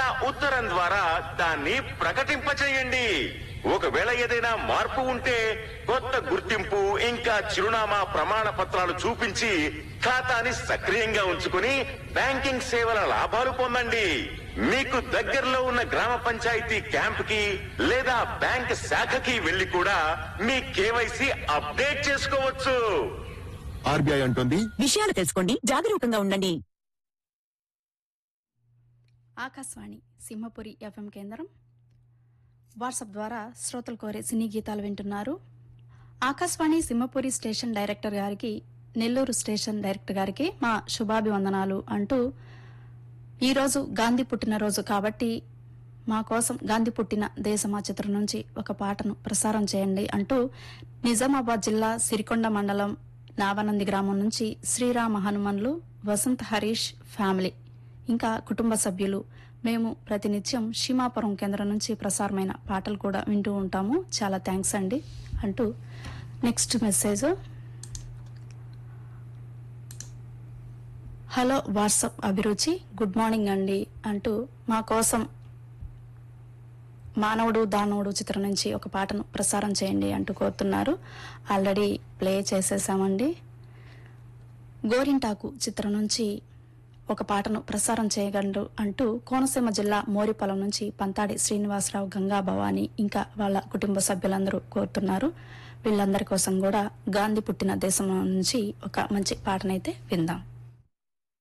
ఉత్తరం ద్వారా దాన్ని ప్రకటింపచేయండి ఒకవేళ ఏదైనా మార్పు ఉంటే కొత్త గుర్తింపు ఇంకా చిరునామా ప్రమాణ పత్రాలు చూపించి ఖాతాని సక్రియంగా ఉంచుకుని బ్యాంకింగ్ సేవల లాభాలు పొందండి మీకు దగ్గరలో ఉన్న గ్రామ పంచాయతీ క్యాంప్ కి లేదా బ్యాంక్ శాఖకి వెళ్లి కూడా మీ కేవైసీ అప్డేట్ చేసుకోవచ్చు ఆర్బీఐ అంటుంది విషయాలు తెలుసుకోండి జాగరూకంగా ఉండండి ఆకాశవాణి సింహపురి ఎఫ్ఎం కేంద్రం వాట్సాప్ ద్వారా శ్రోతలు కోరే సినీ గీతాలు వింటున్నారు ఆకాశవాణి సింహపురి స్టేషన్ డైరెక్టర్ గారికి నెల్లూరు స్టేషన్ డైరెక్టర్ గారికి మా శుభాభివందనాలు అంటూ ఈరోజు గాంధీ పుట్టినరోజు కాబట్టి మా కోసం గాంధీ పుట్టిన దేశమా చిత్రం నుంచి ఒక పాటను ప్రసారం చేయండి అంటూ నిజామాబాద్ జిల్లా సిరికొండ మండలం నావనంది గ్రామం నుంచి శ్రీరామ హనుమన్లు వసంత్ హరీష్ ఫ్యామిలీ ఇంకా కుటుంబ సభ్యులు మేము ప్రతినిత్యం షీమాపురం కేంద్రం నుంచి ప్రసారమైన పాటలు కూడా వింటూ ఉంటాము చాలా థ్యాంక్స్ అండి అంటూ next message hello WhatsApp Abhiruchi good morning అండి అంటూ మా కోసం మానవుడు దానవుడు చిత్రం నుంచి ఒక పాటను ప్రసారం చేయండి అంటూ కోరుతున్నారు ఆల్రెడీ ప్లే చేసేసామండి గోరింటాకు చిత్రం నుంచి ఒక పాటను ప్రసారం చేయగలరు అంటూ కోనసీమ జిల్లా మోరిపొలం నుంచి పంతాడి శ్రీనివాసరావు గంగా భవాని ఇంకా వాళ్ళ కుటుంబ సభ్యులందరూ కోరుతున్నారు వీళ్ళందరి కోసం కూడా గాంధీ పుట్టిన దేశం నుంచి ఒక మంచి పాటనైతే విందాం